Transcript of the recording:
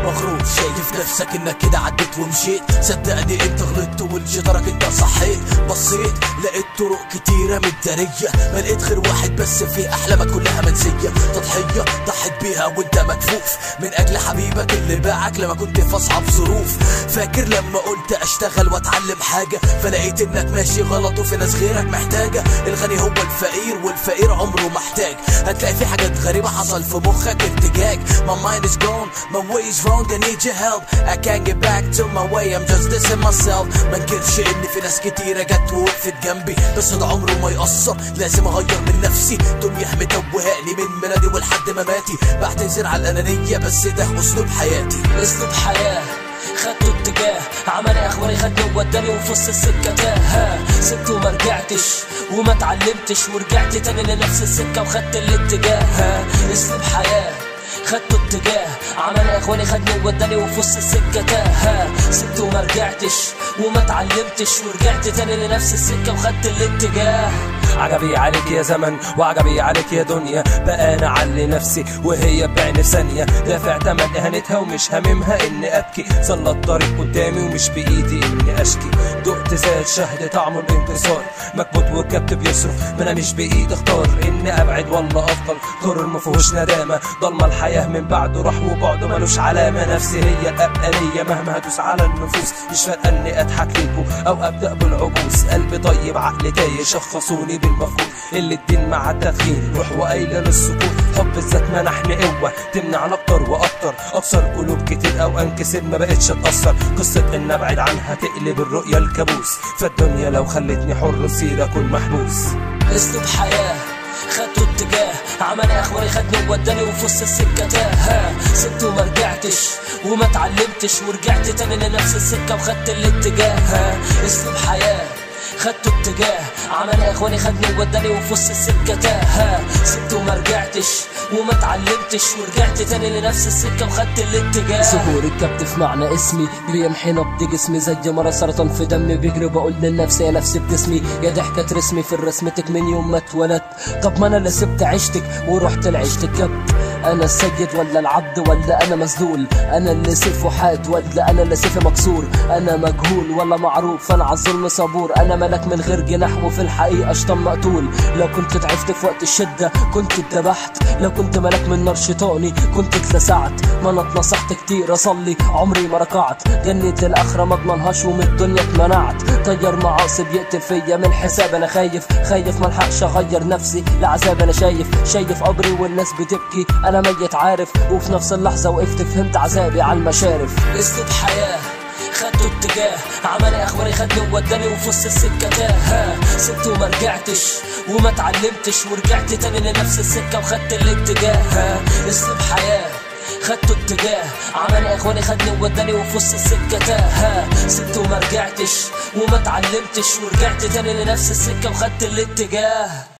مغرور شايف نفسك انك كده عديت ومشيت صدقني انت غلطت والجدارك انت صحيت بصيت لقيت طرق كتيرة متدارية ما لقيت غير واحد بس في احلامك كلها منسية تضحية ضحيت بيها وانت مكفوف من اجل حبيبك اللي باعك لما كنت في اصعب ظروف فاكر لما قلت اشتغل واتعلم حاجة فلقيت انك ماشي غلط وفي ناس غيرك محتاجة الغني هو الفقير والفقير عمره محتاج هتلاقي في حاجات غريبة حصل في مخك ارتجاج My mind is gone, my way is wrong, I need your help I can't get back to my way, I'm just dissing myself ما انكرش ان في ناس كتيرة جت ووقفت جنبي بس ده عمره ما يأثر لازم اغير من نفسي دنيا متوهاني من ميلادي ولحد مماتي بعتذر على الانانية بس ده اسلوب حياتي اسلوب حياة خدته اتجاه عمل اخباري خدني ووداني وفي وسط السكة تاه سبت وما رجعتش وما اتعلمتش ورجعت تاني لنفس السكة وخدت الاتجاه اسلوب حياة خدته اتجاه عمل اخواني خدني ووداني وفي وسط السكة تاه سبت وما رجعتش وما اتعلمتش ورجعت تاني لنفس السكة وخدت الاتجاه عجبي عليك يا زمن وعجبي عليك يا دنيا بقى انا علي نفسي وهي بعين ثانيه دافع تمن اهانتها ومش هاممها اني ابكي صلى الطريق قدامي ومش بايدي اني اشكي دقت زاد شهد طعم الانتصار مكبوت وركبت بيصرف ما انا مش بايدي اختار اني ابعد ولا افضل قرر ما فيهوش ندامه ضلمه الحياه من بعده راح وبعده ملوش علامه نفسي هي الابقاليه مهما هدوس على النفوس مش فارقه اني اضحك ليكوا او ابدا بالعبوس قلبي طيب عقلي تايه شخصوني بالمفروض اللي الدين مع التدخين روح وقايله للسكوت حب الذات منحني قوه تمنعني اكتر واكتر اكسر قلوب كتير او انكسر ما بقتش اتاثر قصه ان ابعد عنها تقلب الرؤيه الكابوس فالدنيا لو خلتني حر سير اكون محبوس اسلوب حياة خدته اتجاه عمل اخباري خدني ووداني وفي وسط السكة تاه سبت وما رجعتش وما اتعلمتش ورجعت تاني لنفس السكة وخدت الاتجاه اسلوب حياة خدته اتجاه عمل اخواني خدني ووداني وفي وسط السكة تاه سبت وما رجعتش وما اتعلمتش ورجعت تاني لنفس السكة وخدت الاتجاه ظهور الكبت في معنى اسمي بيمحي نبض جسمي زي مرة سرطان في دمي بيجري بقول للنفس يا نفسي بتسمي يا ضحكة رسمي في رسمتك من يوم ما اتولدت طب ما انا اللي سبت عيشتك ورحت لعيشة الكبت انا السيد ولا العبد ولا انا مذلول انا اللي سيفه حاد ولا انا اللي سيفي مكسور انا مجهول ولا معروف انا على الظلم صبور انا ملك من غير جناح وفي الحقيقه شطان مقتول لو كنت ضعفت في وقت الشده كنت اتذبحت لو كنت ملك من نار شيطاني كنت اتلسعت ما انا اتنصحت كتير اصلي عمري ما ركعت جنة الاخره ما اضمنهاش ومن الدنيا اتمنعت طير معاصي بيقتل فيا من حساب انا خايف خايف ملحقش اغير نفسي لعذاب انا شايف شايف قبري والناس بتبكي انا ميت عارف وفي نفس اللحظه وقفت فهمت عذابي على المشارف اسلوب حياة خدته اتجاه عمل اخباري خدني ووداني وفي وسط السكة تاه سبت وما رجعتش وما اتعلمتش ورجعت تاني لنفس السكة وخدت الاتجاه اسلوب حياة خدته اتجاه عمل اخواني خدني ووداني وفي وسط السكة تاه سبت وما رجعتش وما اتعلمتش ورجعت تاني لنفس السكة وخدت الاتجاه